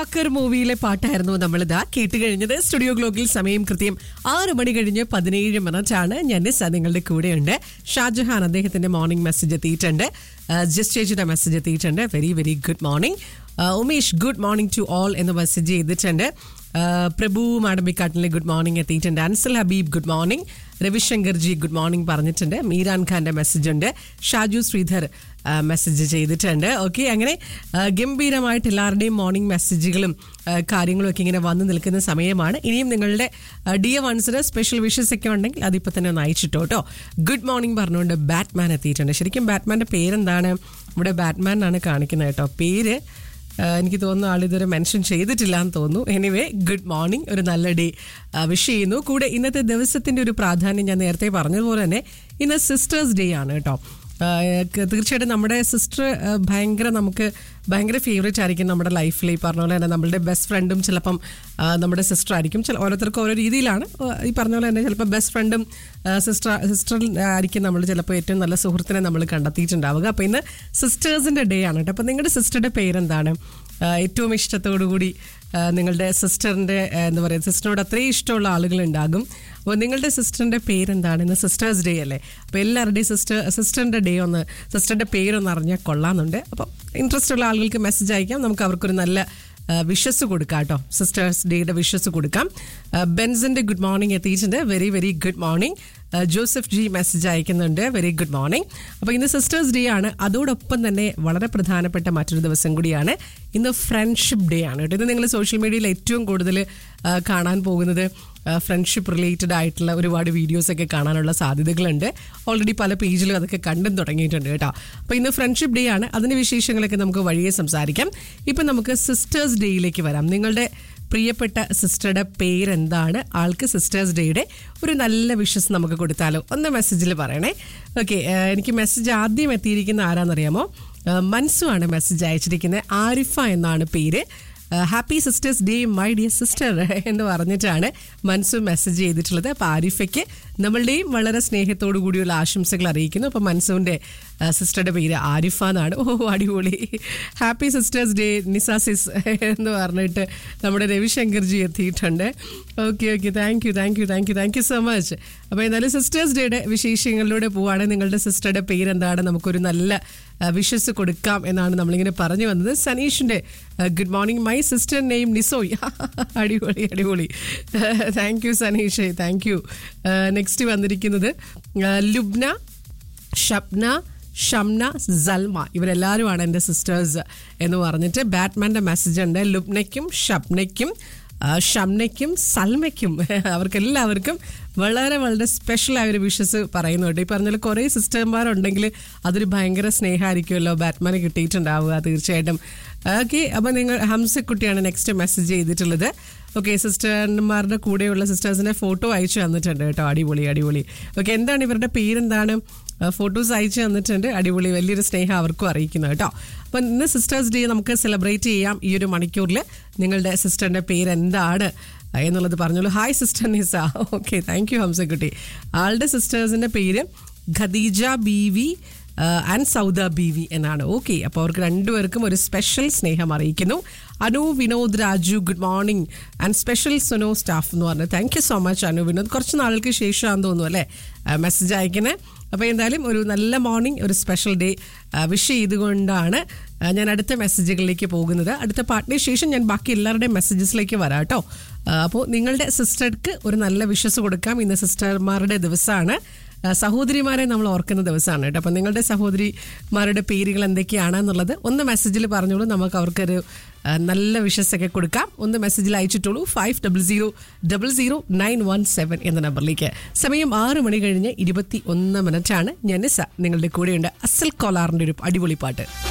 walker മൂവിയിലെ പാട്ടായിരുന്നു നമ്മളിതാ കേട്ട് കഴിഞ്ഞത് സ്റ്റുഡിയോ ഗ്ലോക്കിൽ സമയം കൃത്യം ആറ് മണി കഴിഞ്ഞ് പതിനേഴ് മിനിറ്റാണ് ഞാൻ നിസ്സ നിങ്ങളുടെ കൂടെയുണ്ട് ഷാജഹാൻ അദ്ദേഹത്തിന്റെ മോർണിംഗ് മെസ്സേജ് എത്തിയിട്ടുണ്ട് ജസ്റ്റ് ചേച്ചിയുടെ മെസ്സേജ് എത്തിയിട്ടുണ്ട് very very good morning Umesh good morning to all എന്ന് മെസ്സേജ് ചെയ്തിട്ടുണ്ട് ആ, പ്രഭു മാഡമ്പിക്കാട്ടിലെ ഗുഡ് മോർണിംഗ് എത്തിയിട്ടുണ്ട് Ansal Habeeb good morning Ravishankar ji good morning പറഞ്ഞിട്ടുണ്ട് മീരാൻ ഖാന്റെ മെസ്സേജ് ഉണ്ട് ഷാജു ശ്രീധർ ആ, മെസ്സേജ് ചെയ്തിട്ടുണ്ട് ഓക്കെ അങ്ങനെ ആ, ഗംഭീരമായിട്ട് എല്ലാവരുടെയും മോർണിംഗ് മെസ്സേജുകളും ആ, കാര്യങ്ങളും ഒക്കെ ഇങ്ങനെ വന്നു നിൽക്കുന്ന സമയമാണ് ഇനിയും നിങ്ങളുടെ ഡി എ വൺസിന് സ്പെഷ്യൽ വിഷസ് ഒക്കെ ഉണ്ടെങ്കിൽ അതിപ്പോൾ തന്നെ ഒന്ന് അയച്ചിട്ടോ കേട്ടോ ഗുഡ് മോർണിംഗ് പറഞ്ഞുകൊണ്ട് ബാറ്റ്മാൻ എത്തിയിട്ടുണ്ട് ശരിക്കും ബാറ്റ്മാൻ്റെ പേരെന്താണ് ഇവിടെ ബാറ്റ്മാൻ എന്നാണ് കാണിക്കുന്നത് കേട്ടോ പേര് ആ, എനിക്ക് തോന്നുന്നു ആളിതുവരെ മെൻഷൻ ചെയ്തിട്ടില്ല എന്ന് തോന്നുന്നു എനിവേ ഗുഡ് മോർണിംഗ് ഒരു നല്ല ഡേ വിഷ് ചെയ്യുന്നു കൂടെ ഇന്നത്തെ ദിവസത്തിന്റെ ഒരു പ്രാധാന്യം ഞാൻ നേരത്തെ പറഞ്ഞതുപോലെ തന്നെ ഇന്ന് സിസ്റ്റേഴ്സ് ഡേ ആണ് കേട്ടോ ആ, ക- തീർച്ചയായിട്ടും നമ്മുടെ സിസ്റ്റർ ഭയങ്കര നമുക്ക് ഭയങ്കര ഫേവറേറ്റ് ആയിരിക്കും നമ്മുടെ ലൈഫിൽ ഈ പറഞ്ഞ പോലെ തന്നെ നമ്മളുടെ ബെസ്റ്റ് ഫ്രണ്ടും ചിലപ്പം ആ, നമ്മുടെ സിസ്റ്റർ ആയിരിക്കും ചില ഓരോരുത്തർക്കും ഓരോ രീതിയിലാണ് ആ, ഈ പറഞ്ഞ പോലെ തന്നെ ചിലപ്പോൾ ബെസ്റ്റ് ഫ്രണ്ടും സിസ്റ്റർ സിസ്റ്റർ ആയിരിക്കും നമ്മൾ ചിലപ്പോൾ ഏറ്റവും നല്ല സുഹൃത്തിനെ നമ്മൾ കണ്ടെത്തിയിട്ടുണ്ടാവുക അപ്പോൾ ഇന്ന് സിസ്റ്റേഴ്സിൻ്റെ ഡേ ആണ് കേട്ടോ അപ്പോൾ നിങ്ങളുടെ സിസ്റ്ററുടെ പേരെന്താണ് ആ, ഏറ്റവും ഇഷ്ടത്തോടു കൂടി ആ, നിങ്ങളുടെ സിസ്റ്ററിൻ്റെ എന്താ പറയുക സിസ്റ്ററിനോട് അത്രയും ഇഷ്ടമുള്ള ആളുകളുണ്ടാകും അപ്പോൾ നിങ്ങളുടെ സിസ്റ്ററിൻ്റെ പേരെന്താണ് ഇന്ന് സിസ്റ്റേഴ്സ് ഡേ അല്ലേ അപ്പോൾ എല്ലാവരുടെയും സിസ്റ്റർ സിസ്റ്ററിൻ്റെ ഡേ ഒന്ന് സിസ്റ്ററിൻ്റെ പേരൊന്ന് അറിഞ്ഞാൽ കൊള്ളാമെന്നുണ്ട് അപ്പോൾ ഇൻട്രസ്റ്റ് ഉള്ള ആളുകൾക്ക് മെസ്സേജ് അയക്കാം നമുക്ക് അവർക്കൊരു നല്ല വിഷസ് കൊടുക്കാം കേട്ടോ സിസ്റ്റേഴ്സ് ഡേയുടെ വിഷസ് കൊടുക്കാം ആ, ബെൻസിന്റെ ഗുഡ് മോർണിംഗ് എത്തിയിട്ടുണ്ട് വെരി വെരി ഗുഡ് മോർണിംഗ് ആ, ജോസഫ് ജി മെസ്സേജ് അയക്കുന്നുണ്ട് വെരി ഗുഡ് മോർണിംഗ് അപ്പോൾ ഇന്ന് സിസ്റ്റേഴ്സ് ഡേ ആണ് അതോടൊപ്പം തന്നെ വളരെ പ്രധാനപ്പെട്ട മറ്റൊരു ദിവസം കൂടിയാണ് ഇന്ന് ഫ്രണ്ട്ഷിപ്പ് ഡേ ആണ് കേട്ടോ ഇത് നിങ്ങൾ സോഷ്യൽ മീഡിയയിൽ ഏറ്റവും കൂടുതൽ ആ, കാണാൻ പോകുന്നത് ഫ്രണ്ട്ഷിപ്പ് റിലേറ്റഡ് ആയിട്ടുള്ള ഒരുപാട് വീഡിയോസ് ഒക്കെ കാണാനുള്ള സാധ്യതകളുണ്ട് ഓൾറെഡി പല പേജിലും അതൊക്കെ കണ്ടും തുടങ്ങിയിട്ടുണ്ട് കേട്ടോ അപ്പോൾ ഇന്ന് ഫ്രണ്ട്ഷിപ്പ് ഡേ ആണ് അതിൻ്റെ വിശേഷങ്ങളൊക്കെ നമുക്ക് വഴിയെ സംസാരിക്കാം ഇപ്പം നമുക്ക് സിസ്റ്റേഴ്സ് ഡേയിലേക്ക് വരാം നിങ്ങളുടെ പ്രിയപ്പെട്ട സിസ്റ്ററുടെ പേരെന്താണ് ആൾക്ക് സിസ്റ്റേഴ്സ് ഡേയുടെ ഒരു നല്ല വിഷസ് നമുക്ക് കൊടുത്താലോ ഒന്ന് മെസ്സേജിൽ പറയണേ ഓക്കെ എനിക്ക് മെസ്സേജ് ആദ്യം എത്തിയിരിക്കുന്ന ആരാന്നറിയാമോ ആ, മൻസു ആണ് മെസ്സേജ് അയച്ചിരിക്കുന്നത് ആരിഫ എന്നാണ് പേര് happy sisters day my dear sister എന്ന് പറഞ്ഞിട്ടാണ് മൻസു മെസ്സേജ് ചെയ്തിട്ടുള്ളത് അപ്പോൾ ആരിഫയ്ക്ക് നമ്മളുടെയും വളരെ സ്നേഹത്തോടു കൂടിയുള്ള ആശംസകൾ അറിയിക്കുന്നു അപ്പോൾ മൻസുവിൻ്റെ സിസ്റ്ററുടെ പേര് ആരിഫ എന്നാണ് ഓ അടിപൊളി ഹാപ്പി സിസ്റ്റേഴ്സ് ഡേ നിസാസിസ് എന്ന് പറഞ്ഞിട്ട് നമ്മുടെ രവിശങ്കർജി എത്തിയിട്ടുണ്ട് okay okay thank you thank you thank you thank you so much അപ്പോൾ എന്നാലും സിസ്റ്റേഴ്സ് ഡേയുടെ വിശേഷങ്ങളിലൂടെ പോവാണ് നിങ്ങളുടെ സിസ്റ്ററുടെ പേരെന്താണ് നമുക്കൊരു നല്ല വിഷസ് കൊടുക്കാം എന്നാണ് നമ്മളിങ്ങനെ പറഞ്ഞു വന്നത് സനീഷിന്റെ good morning my sister name നിസോയ് അടിപൊളി അടിപൊളി thank you Saneesh thank you next വന്നിരിക്കുന്നത് ആ, ലുബ്ന ഷബ്ന ഷംന സൽമ ഇവരെല്ലാവരുമാണ് എൻ്റെ സിസ്റ്റേഴ്സ് എന്ന് പറഞ്ഞിട്ട് ബാറ്റ്മാൻ്റെ മെസ്സേജ് ഉണ്ട് ലുബ്നയ്ക്കും ഷബ്നയ്ക്കും ആ, ഷംനയ്ക്കും സൽമയ്ക്കും അവർക്കെല്ലാവർക്കും വളരെ വളരെ സ്പെഷ്യൽ ആയ ഒരു വിഷസ് പറയുന്നുണ്ട് ഈ പറഞ്ഞാൽ കുറേ സിസ്റ്റർമാരുണ്ടെങ്കിൽ അതൊരു ഭയങ്കര സ്നേഹമായിരിക്കുമല്ലോ ബാറ്റ്മാനെ കിട്ടിയിട്ടുണ്ടാവുക തീർച്ചയായിട്ടും ഓക്കെ അപ്പോൾ നിങ്ങൾ ഹംസക്കുട്ടിയാണ് നെക്സ്റ്റ് മെസ്സേജ് ചെയ്തിട്ടുള്ളത് ഓക്കെ സിസ്റ്റർമാരുടെ കൂടെയുള്ള സിസ്റ്റേഴ്സിന്റെ ഫോട്ടോ അയച്ചു തന്നിട്ടുണ്ട് കേട്ടോ അടിപൊളി അടിപൊളി ഓക്കെ എന്താണ് ഇവരുടെ പേരെന്താണ് ഫോട്ടോസ് അയച്ചു തന്നിട്ടുണ്ട് അടിപൊളി വലിയൊരു സ്നേഹം അവർക്കും അറിയിക്കുന്നു കേട്ടോ അപ്പം ഇന്ന് സിസ്റ്റേഴ്സ് ഡേ നമുക്ക് സെലിബ്രേറ്റ് ചെയ്യാം ഈ ഒരു മണിക്കൂറിൽ നിങ്ങളുടെ സിസ്റ്ററിന്റെ പേര് എന്താണ് എന്നുള്ളത് പറഞ്ഞോളൂ hi sister Nisa okay thank you ഹംസക്കുട്ടി ആളുടെ സിസ്റ്റേഴ്സിന്റെ പേര് Khadeeja B V and Sauda B V എന്നാണ് ഓക്കെ അപ്പോൾ അവർക്ക് രണ്ടുപേർക്കും ഒരു സ്പെഷ്യൽ സ്നേഹം അറിയിക്കുന്നു Anu Vinod Raju good morning and special സുനോ സ്റ്റാഫ് എന്ന് പറഞ്ഞു thank you so much Anu Vinod കുറച്ച് നാളുകൾക്ക് ശേഷമാണെന്ന് തോന്നുന്നു അല്ലേ മെസ്സേജ് അയക്കുന്നത് അപ്പോൾ എന്തായാലും ഒരു നല്ല മോർണിംഗ് ഒരു സ്പെഷ്യൽ ഡേ വിഷ് ചെയ്തുകൊണ്ടാണ് ആ, ഞാൻ അടുത്ത മെസ്സേജുകളിലേക്ക് പോകുന്നത് അടുത്ത പാട്ടിന് ശേഷം ഞാൻ ബാക്കി എല്ലാവരുടെയും മെസ്സേജസിലേക്ക് വരാം കേട്ടോ അപ്പോൾ നിങ്ങളുടെ സിസ്റ്റർക്ക് ഒരു നല്ല വിഷസ് കൊടുക്കാം ഇന്ന് സിസ്റ്റർമാരുടെ ദിവസമാണ് ആ, സഹോദരിമാരെ നമ്മൾ ഓർക്കുന്ന ദിവസമാണ് കേട്ടോ അപ്പം നിങ്ങളുടെ സഹോദരിമാരുടെ പേരുകൾ എന്തൊക്കെയാണെന്നുള്ളത് ഒന്ന് മെസ്സേജിൽ പറഞ്ഞോളൂ നമുക്ക് അവർക്കൊരു ആ, നല്ല വിഷസ് ഒക്കെ കൊടുക്കാം ഒന്ന് മെസ്സേജിൽ അയച്ചിട്ടുള്ളൂ five double zero double zero nine one seven എന്ന നമ്പറിലേക്ക് സമയം ആറ് മണി കഴിഞ്ഞ് ഇരുപത്തി ഒന്ന് മിനിറ്റാണ് ഞാൻ നിസ നിങ്ങളുടെ കൂടെയുണ്ട് അസൽ കോലാറിൻ്റെ ഒരു അടിപൊളി പാട്ട്